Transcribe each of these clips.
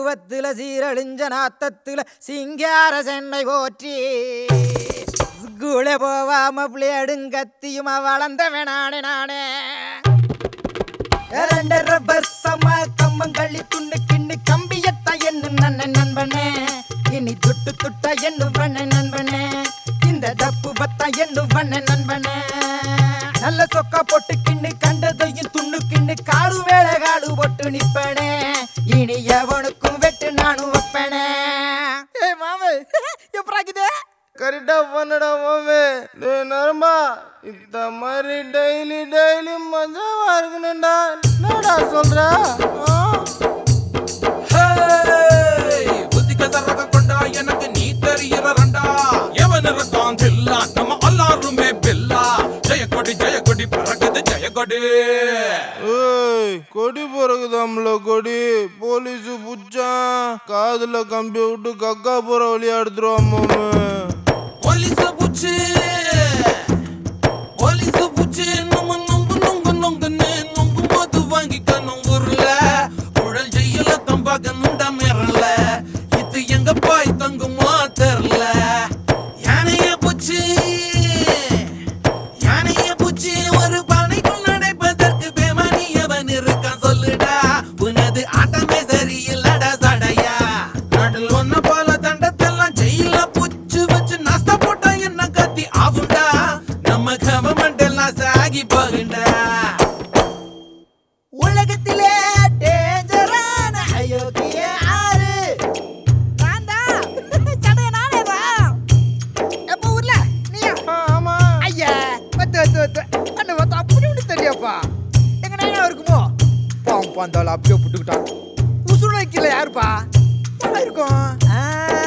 பருவத்துல சீரழிஞ்ச நாத்தத்துல சிங்கார சென்னை போற்றி ஸ்கூலே போவாம பிள்ளையடுங்கத்தியுமா வளர்ந்தவன் நானே நானே இரண்டரை வருஷமா கம்மங்களி துண்ணு கிண்ணு கம்பியத்தா என்ன நன்ன நண்பனே இனி துட்டு துட்டா என்ன பண்ண நண்பனே இந்த தப்பு பத்தா என்ன பண்ண நண்பனே நல்ல சொக்கா போட்டு கிண்ணு கண்டதையும் துண்ணு கிண்ணு காடு வேலை காடு போட்டு நிப்பனே இனி எவனுக்கும் வெட்டு நானும் வைப்பனே ஏ மாமே எப்படாக்குதே கரெக்டா பண்ணடா மாமே டேய் நரம்பா இந்த மாதிரி டெய்லி டெய்லி மஜாவா இருக்கணும்டா என்னடா சொல்ற ஆ? ஹேய், புத்திக்க சரக கொண்டா எனக்கு நீ தெரியறண்டா எவன் இருக்கான் தில்லா நம்ம எல்லாருமே பில்லா ஜெயக்கொடி ஜெயக்கொடி பறக்குது ஜெயக்கொடி ஏய் கொடி பிறகுதாம்ல கொடி போலீஸ் புச்சான் காதுல கம்பி விட்டு கக்கா போற வழியா எடுத்துருவான் மாமே போலீஸ புச்சு போலீஸ புச்சு நொங்கு நொங்கு நொங்கு நொங்குன்னு நொங்கு மது வாங்கிக்கணும் ஊர்ல உழல் ஜெயில தம்பாக்கணுண்டா மிரல இது எங்க பாய் தங்குமா தெரியல யானைய புச்சு யானைய புச்சு ஒரு பானைக்குள் நடைப்பதற்கு பேமானியவன் இருக்கான் சொல்லுடா உனது ஆட்டமே சரியில்லடா சடையா நடுல் ஒன்ன போல தண்டத்தெல்லாம் ஜெயில புச்சு வச்சு நாஸ்தா போட்டா என்ன கத்தி ஆகுண்டா நம்ம கவர்மெண்ட் எல்லாம் சாகி போகுண்டா உலகத்திலே டேஞ்சரான அயோக்கிய ஆறு நான்தா சடைய நானேதா எப்ப ஊர்ல நீயா ஆமா ஐயா வத்து வத்து வத்து அண்ணன் வத்து அப்படி ஒன்று தெரியாப்பா எங்க நைனா இருக்குமோ பாவம் பாந்தாள் அப்படியே புட்டுக்கிட்டான் உசுறு வைக்கல யாருப்பா யாரா இருக்கும் ஆ,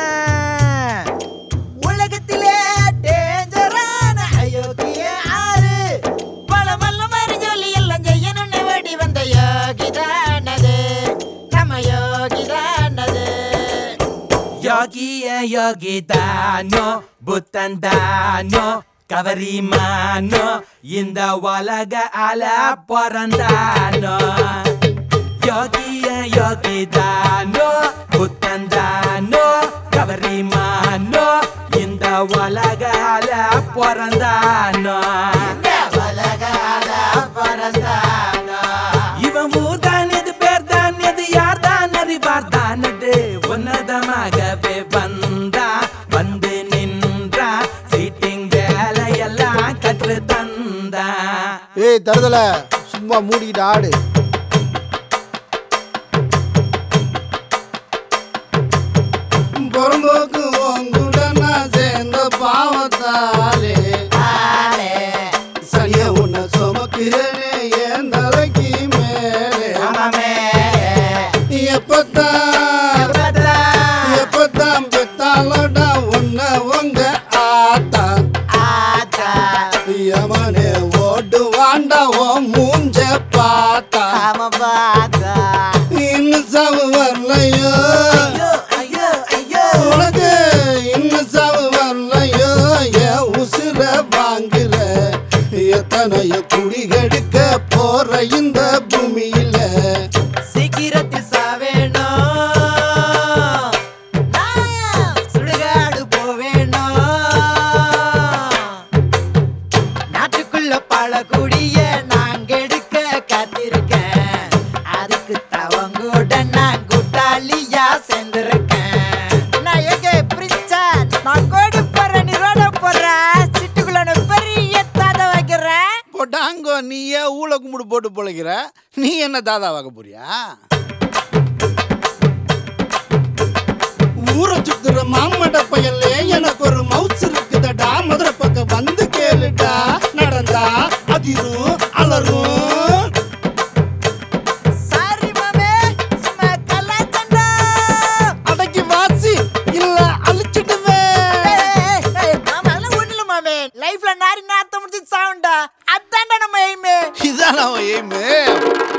உலகத்திலே டேஞ்சரான அயோக்கிய ஆறு பல வல்ல மாதிரி சொல்லி எல்லாம் செய்யணும்னு வேடி வந்த யோகிதானது நம்ம யோகிதானது யோகிய யோகிதானோ புத்தந்தானோ கவரிமானோ இந்த உலக அல பிறந்தானோ யோகிய யோகிதானோ புத்தந்தானோ கவரிமானோ இந்த உலக அல பிறந்தானோ இவன் ஊர்தான் எது பேர் தான் எது யார் தான் அறிவார் தானது உன்னதமாகவே வந்தா வந்து நின்றா சீட்டிங் வேலையெல்லாம் கற்று தந்தா ஏய் தருதல சும்மா மூடிக்கிட்டு ஆடு பொறம்போக்கு உங்கூட நான் சேர்ந்த பாவத்தாலே சனிய உன்னை சுமக்கிறேனே என் தலைக்கு மேலே எப்பத்தான் எப்பத்தான் பெத்தாலடா உன்னை உங்க ஆத்தா யமனே ஓடு வாண்டா ஓ மூஞ்ச பார்த்தா இன்னும் சாவு வரலையோ உனக்கு இன்னும் சாவு வரலையோ என் உசுர வாங்குற எத்தனைய குடிகெடுக்க போற இந்த பூமியில சீக்கிரத்தில் சாவேணும் நான் சுடுகாடு போவேணும் நாட்டுக்குள்ள பல குடிய நாங்க எடுக்க காத்திருக்கேன் அதுக்கு தவங்கூட நான் கூட்டாளியா சேர்ந்திருக்கேன் நான் எங்க பிரிச்சா நான் கோடி போற நீ ரோட போற சிட்டுக்குள்ள நான் பெரிய தாத வைக்கிறேன் போட்டாங்கோ நீ ஏன் ஊழ கும்பிடு போட்டு பொழைக்கிற நீ என்ன தாதா வாக்க போறியா ஊரை சுத்துற மாமட பயல்ல எனக்கு ஒரு மவுஸ் இருக்குதடா மதுரை பக்கம் வந்து கேளுடா நடந்தா அதிரும் அலரும் சாரி மாமே சும்மா கலாச்சண்டா அடக்கி வாசி இல்ல அழிச்சிடுவேன் மாமா அதெல்லாம் ஒண்ணு இல்ல மாமே லைஃப்ல நாரி நாத்த முடிச்சு சாவுண்டா அதான்டா நம்ம எய்மே இதான் அவன் எய்மு